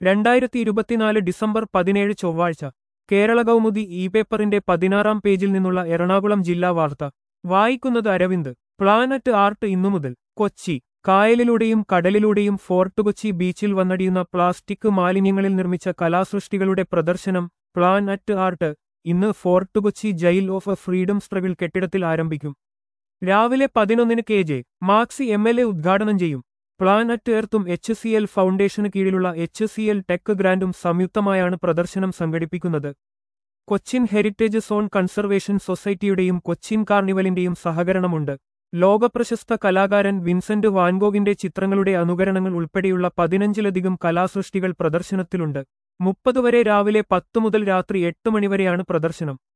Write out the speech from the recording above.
രണ്ടായിരത്തി ഇരുപത്തിനാല് ഡിസംബർ പതിനേഴ് ചൊവ്വാഴ്ച കേരള കൗമുദി ഇ പേപ്പറിന്റെ പതിനാറാം പേജിൽ നിന്നുള്ള എറണാകുളം ജില്ലാ വാർത്ത വായിക്കുന്നത് അരവിന്ദ് പ്ലാനറ്റ് ആർട്ട് ഇന്നു മുതൽ കൊച്ചി കായലിലൂടെയും കടലിലൂടെയും ഫോർട്ട് കൊച്ചി ബീച്ചിൽ വന്നടിയുന്ന പ്ലാസ്റ്റിക് മാലിന്യങ്ങളിൽ നിർമ്മിച്ച കലാസൃഷ്ടികളുടെ പ്രദർശനം പ്ലാൻ അറ്റ് ആർട്ട് ഇന്ന് Fort Kochi jail of freedom struggle കെട്ടിടത്തിൽ ആരംഭിക്കും രാവിലെ പതിനൊന്നിന് K J Maxi M L A ഉദ്ഘാടനം ചെയ്യും പ്ലാൻ അറ്റ് എർത്തും എച്ച് സി എൽ ഫൗണ്ടേഷന് കീഴിലുള്ള എച്ച് സി എൽ ടെക് ഗ്രാൻഡും സംയുക്തമായാണ് പ്രദർശനം സംഘടിപ്പിക്കുന്നത് കൊച്ചിൻ ഹെറിറ്റേജ് സോൺ കൺസർവേഷൻ സൊസൈറ്റിയുടെയും കൊച്ചിൻ കാർണിവലിന്റെയും സഹകരണമുണ്ട് ലോകപ്രശസ്ത കലാകാരൻ വിൻസെന്റ് വാൻഗോഗിന്റെ ചിത്രങ്ങളുടെ അനുകരണങ്ങൾ ഉൾപ്പെടെയുള്ള പതിനഞ്ചിലധികം കലാസൃഷ്ടികൾ പ്രദർശനത്തിലുണ്ട് മുപ്പത് വരെ രാവിലെ പത്ത് മുതൽ രാത്രി എട്ട് മണിവരെയാണ് പ്രദർശനം